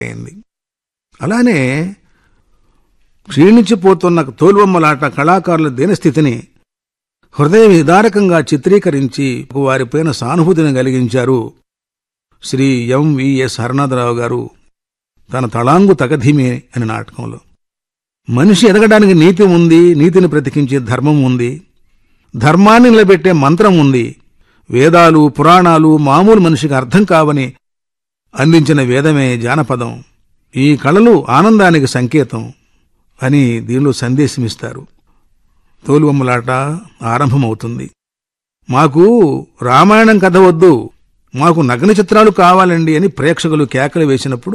అయింది అలానే క్షీణించిపోతున్న తోలుబొమ్మలాట కళాకారుల దీనస్థితిని హృదయ విదారకంగా చిత్రీకరించి వారిపైన సానుభూతిని కలిగించారు శ్రీ ఎంవిఎస్ హరనాథరావు గారు తన తళాంగు తగధీమే అనే నాటకంలో మనిషి ఎదగడానికి నీతి ఉంది నీతిని బ్రతికించే ధర్మం ఉంది ధర్మాన్ని నిలబెట్టే మంత్రం ఉంది వేదాలు పురాణాలు మామూలు మనిషికి అర్థం కావని అందించిన వేదమే జానపదం ఈ కళలు ఆనందానికి సంకేతం అని దీనిలో సందేశమిస్తారు తోలుబొమ్మలాట ఆరంభమవుతుంది మాకు రామాయణం కథ వద్దు మాకు నగ్న చిత్రాలు కావాలండి అని ప్రేక్షకులు కేకలు వేసినప్పుడు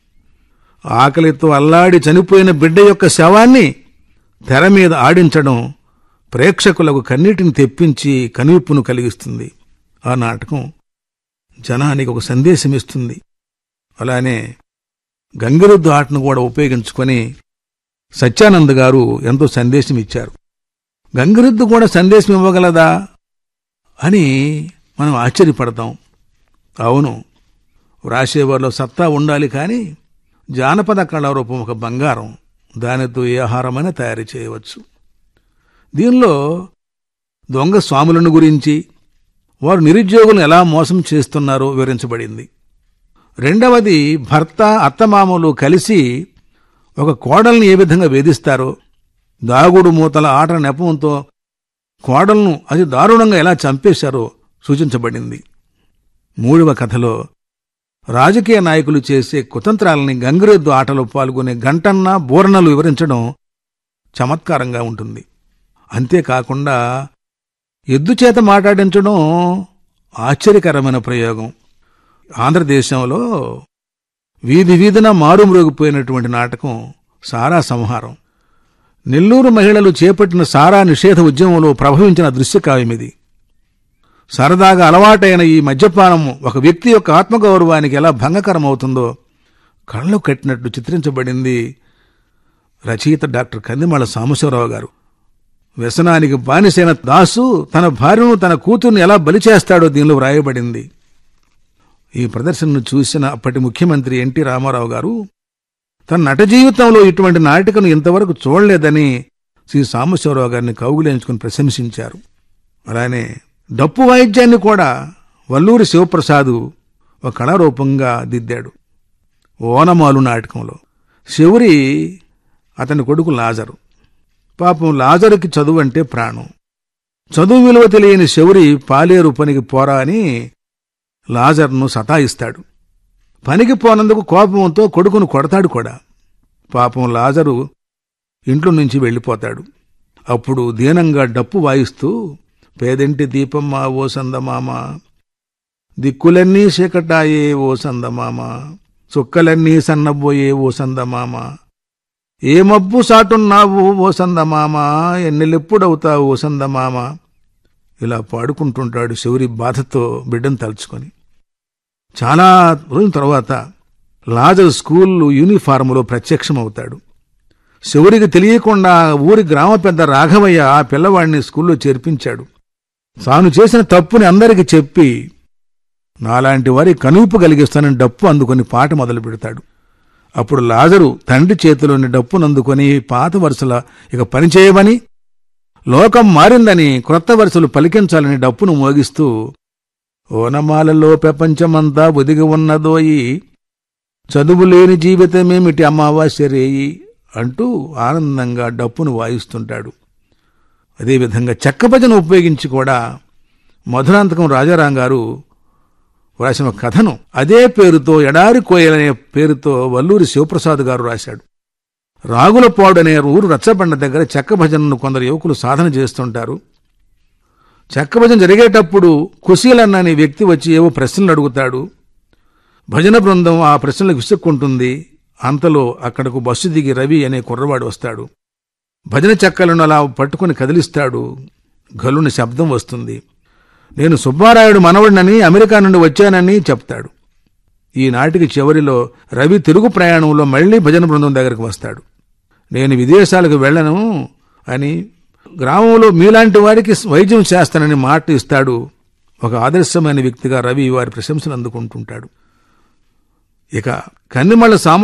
ఆకలితో అల్లాడి చనిపోయిన బిడ్డ యొక్క శవాన్ని తెర మీద ఆడించడం ప్రేక్షకులకు కన్నీటిని తెప్పించి కనువిప్పును కలిగిస్తుంది ఆ నాటకం జనానికి ఒక సందేశం ఇస్తుంది అలానే గంగిరెద్దు ఆటను కూడా ఉపయోగించుకొని సత్యానంద్ గారు ఎంతో సందేశం ఇచ్చారు గంగిరెద్దు కూడా సందేశం ఇవ్వగలదా అని మనం ఆశ్చర్యపడతాం అవును వ్రాసేవారిలో సత్తా ఉండాలి కానీ జానపద కళారూపం ఒక బంగారం దానితో ఏ ఆహారమైనా తయారు చేయవచ్చు దీనిలో దొంగ స్వాములను గురించి వారు నిరుద్యోగులను ఎలా మోసం చేస్తున్నారో వివరించబడింది రెండవది భర్త అత్తమామలు కలిసి ఒక కోడల్ని ఏ విధంగా వేధిస్తారో దాగుడు మూతల ఆట నెపంతో కోడలను అతి దారుణంగా ఎలా చంపేశారో సూచించబడింది మూడవ కథలో రాజకీయ నాయకులు చేసే కుతంత్రాలని గంగిరెద్దు ఆటలో పాల్గొనే గంటన్న బోరణలు వివరించడం చమత్కారంగా ఉంటుంది అంతేకాకుండా ఎద్దు చేత మాట్లాడించడం ఆశ్చర్యకరమైన ప్రయోగం ఆంధ్రదేశంలో వీధి వీధిన మారుమ్రోగిపోయినటువంటి నాటకం సారా సంహారం నెల్లూరు మహిళలు చేపట్టిన సారా నిషేధ ఉద్యమంలో ప్రభవించిన దృశ్యకావ్యం ఇది సరదాగా అలవాటైన ఈ మద్యపానం ఒక వ్యక్తి యొక్క ఆత్మగౌరవానికి ఎలా భంగకరమవుతుందో కళ్ళు కట్టినట్టు చిత్రించబడింది రచయిత డాక్టర్ కందిమళ సాంబశివరావు గారు వ్యసనానికి బానిసైన దాసు తన భార్యను తన కూతుర్ని ఎలా బలి చేస్తాడో దీనిలో వ్రాయబడింది ఈ ప్రదర్శనను చూసిన అప్పటి ముఖ్యమంత్రి ఎన్టీ రామారావు గారు తన నట జీవితంలో ఇటువంటి నాటికను ఇంతవరకు చూడలేదని శ్రీ సాంబశివరావు గారిని కౌగులించుకుని ప్రశంసించారు అలానే డప్పు వాయిద్యాన్ని కూడా వల్లూరి శివప్రసాదు ఒక కళారూపంగా దిద్దాడు ఓనమాలు నాటకంలో శివురి అతని కొడుకు లాజరు పాపం లాజరుకి చదువు అంటే ప్రాణం చదువు విలువ తెలియని శౌరి పాలేరు పనికి పోరా అని లాజర్ను సతాయిస్తాడు పనికి పోనందుకు కోపంతో కొడుకును కొడతాడు కూడా పాపం లాజరు ఇంట్లో నుంచి వెళ్ళిపోతాడు అప్పుడు దీనంగా డప్పు వాయిస్తూ పేదింటి దీపమ్మ ఓ సందమామ దిక్కులన్నీ చీకటాయే ఓ సందమామ చుక్కలన్నీ సన్నబోయే ఓ సందమామ ఏ మబ్బు సాటున్నావు ఓ సందమామ ఎన్నెలెప్పుడవుతావు ఓ సందమామ ఇలా పాడుకుంటుంటాడు శౌరి బాధతో బిడ్డను తలుచుకొని చాలా రోజుల తర్వాత లాజర్ స్కూల్ యూనిఫారంలో ప్రత్యక్షమవుతాడు శివురికి తెలియకుండా ఊరి గ్రామ పెద్ద రాఘవయ్య ఆ పిల్లవాడిని స్కూల్లో చేర్పించాడు తాను చేసిన తప్పుని అందరికి చెప్పి నాలాంటి వారి కనువిప్పు కలిగిస్తానని డప్పు అందుకొని పాట మొదలు పెడతాడు అప్పుడు లాజరు తండ్రి చేతిలోని డప్పును అందుకొని పాత వరుసల ఇక పనిచేయమని లోకం మారిందని క్రొత్త వరుసలు పలికించాలని డప్పును మోగిస్తూ ఓనమాలలో ప్రపంచమంతా ఒదిగి ఉన్నదోయి చదువులేని జీవితమేమిటి అమావాస్య రేయి అంటూ ఆనందంగా డప్పును వాయిస్తుంటాడు అదేవిధంగా చెక్క భజన ఉపయోగించి కూడా మధురాంతకం రాజారాం గారు వ్రాసిన కథను అదే పేరుతో ఎడారి కోయలనే పేరుతో వల్లూరి శివప్రసాద్ గారు రాశాడు రాగులపాడు అనే ఊరు రచ్చబండ దగ్గర చెక్క భజనను కొందరు యువకులు సాధన చేస్తుంటారు చెక్క భజన జరిగేటప్పుడు కుశీలన్న అనే వ్యక్తి వచ్చి ఏవో ప్రశ్నలు అడుగుతాడు భజన బృందం ఆ ప్రశ్నలకు విసుక్కుంటుంది అంతలో అక్కడకు బస్సు దిగి రవి అనే కుర్రవాడు వస్తాడు భజన చెక్కలను అలా పట్టుకుని కదిలిస్తాడు గలుని శబ్దం వస్తుంది నేను సుబ్బారాయుడు మనవడినని అమెరికా నుండి వచ్చానని చెప్తాడు ఈ నాటికి చివరిలో రవి తిరుగు ప్రయాణంలో మళ్లీ భజన బృందం దగ్గరకు వస్తాడు నేను విదేశాలకు వెళ్ళను అని గ్రామంలో మీలాంటి వారికి వైద్యం చేస్తానని మాట ఇస్తాడు ఒక ఆదర్శమైన వ్యక్తిగా రవి వారి ప్రశంసలు అందుకుంటుంటాడు ఇక కన్నిమళ్ళ సామ